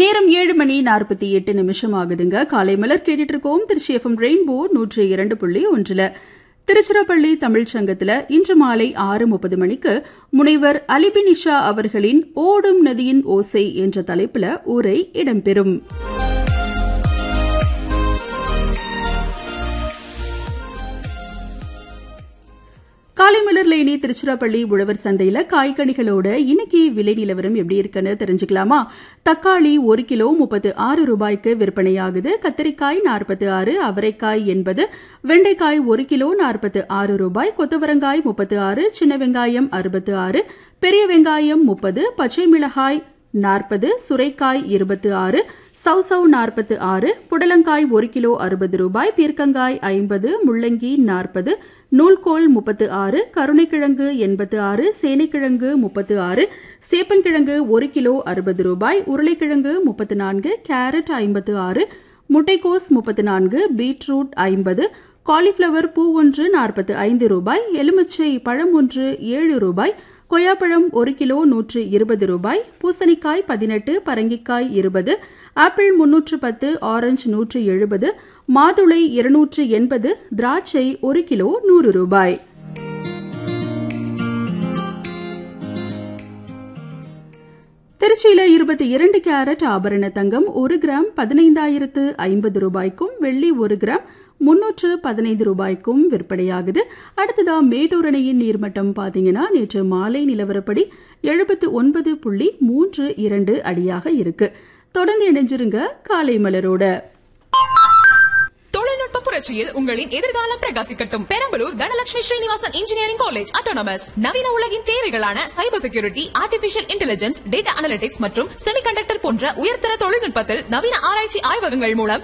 நேரம் ஏழு மணி நாற்பத்தி எட்டு நிமிஷம் ஆகுதுங்க காலை மலர் கேட்டுட்டு இருக்கோம் திருச்சி எஃப்எம் ரெயின்போ நூற்றி இரண்டு புள்ளி ஒன்றுல திருச்சிராப்பள்ளி தமிழ்ச் சங்கத்துல இன்று மாலை ஆறு முப்பது மணிக்கு முனைவர் அலிபினிஷா அவர்களின் ஓடும் நதியின் ஓசை என்ற தலைப்புல உரை இடம்பெறும் காலைமலர்ல இனி திருச்சிராப்பள்ளி உழவர் சந்தையில காய்கனிகளோட இன்னைக்கு விலை நிலவரம் எப்படி இருக்குன்னு தெரிஞ்சுக்கலாமா தக்காளி ஒரு கிலோ முப்பத்து ஆறு ரூபாய்க்கு விற்பனையாகுது கத்திரிக்காய் நாற்பத்தி ஆறு அவரைக்காய் எண்பது வெண்டைக்காய் ஒரு கிலோ நாற்பத்து ஆறு ரூபாய் கொத்தவரங்காய் முப்பத்து ஆறு சின்ன வெங்காயம் அறுபத்து ஆறு பெரிய வெங்காயம் முப்பது பச்சை மிளகாய் நாற்பது சுரைக்காய் இருபத்து ஆறு சவுசவ் நாற்பத்து ஆறு புடலங்காய் ஒரு கிலோ அறுபது ரூபாய் பீர்க்கங்காய் ஐம்பது முள்ளங்கி நாற்பது நூல்கோல் முப்பத்து ஆறு கருணைக்கிழங்கு எண்பத்து ஆறு சேனைக்கிழங்கு முப்பத்து ஆறு சேப்பங்கிழங்கு ஒரு கிலோ அறுபது ரூபாய் உருளைக்கிழங்கு முப்பத்து நான்கு கேரட் ஐம்பத்து ஆறு முட்டைக்கோஸ் முப்பத்து நான்கு பீட்ரூட் ஐம்பது காலிஃப்ளவர் பூ ஒன்று நாற்பத்து ஐந்து ரூபாய் எலுமிச்சை பழம் ஒன்று ஏழு ரூபாய் கொய்யாப்பழம் ஒரு கிலோ நூற்று இருபது ரூபாய் பூசணிக்காய் பதினெட்டு பரங்கிக்காய் இருபது ஆப்பிள் முன்னூற்று பத்து ஆரஞ்சு நூற்று எழுபது மாதுளை இருநூற்று எண்பது திராட்சை ஒரு கிலோ நூறு ரூபாய் திருச்சியில இருபத்தி இரண்டு கேரட் ஆபரண தங்கம் ஒரு கிராம் பதினைந்தாயிரத்து ஐம்பது ரூபாய்க்கும் வெள்ளி ஒரு கிராம் முன்னூற்று பதினைந்து ரூபாய்க்கும் விற்பனையாகுது அடுத்ததா மேட்டூர் அணையின் நீர்மட்டம் பாத்தீங்கன்னா நேற்று மாலை நிலவரப்படி எழுபத்து ஒன்பது புள்ளி மூன்று இரண்டு அடியாக இருக்கு தொடர்ந்து இணைஞ்சிருங்க காலை மலரோட தொழில்நுட்ப புரட்சியில் உங்களின் எதிர்காலம் பிரகாசிக்கட்டும் Perambalur Dhanalakshmi Srinivasan engineering college autonomous நவீன உலகின் தேவைகளான cyber security artificial intelligence data analytics மற்றும் செமிகண்டக்டர் போன்ற உயர்தர தொழில்நுட்பத்தில் நவீன ஆராய்ச்சி ஆய்வகங்கள் மூலம்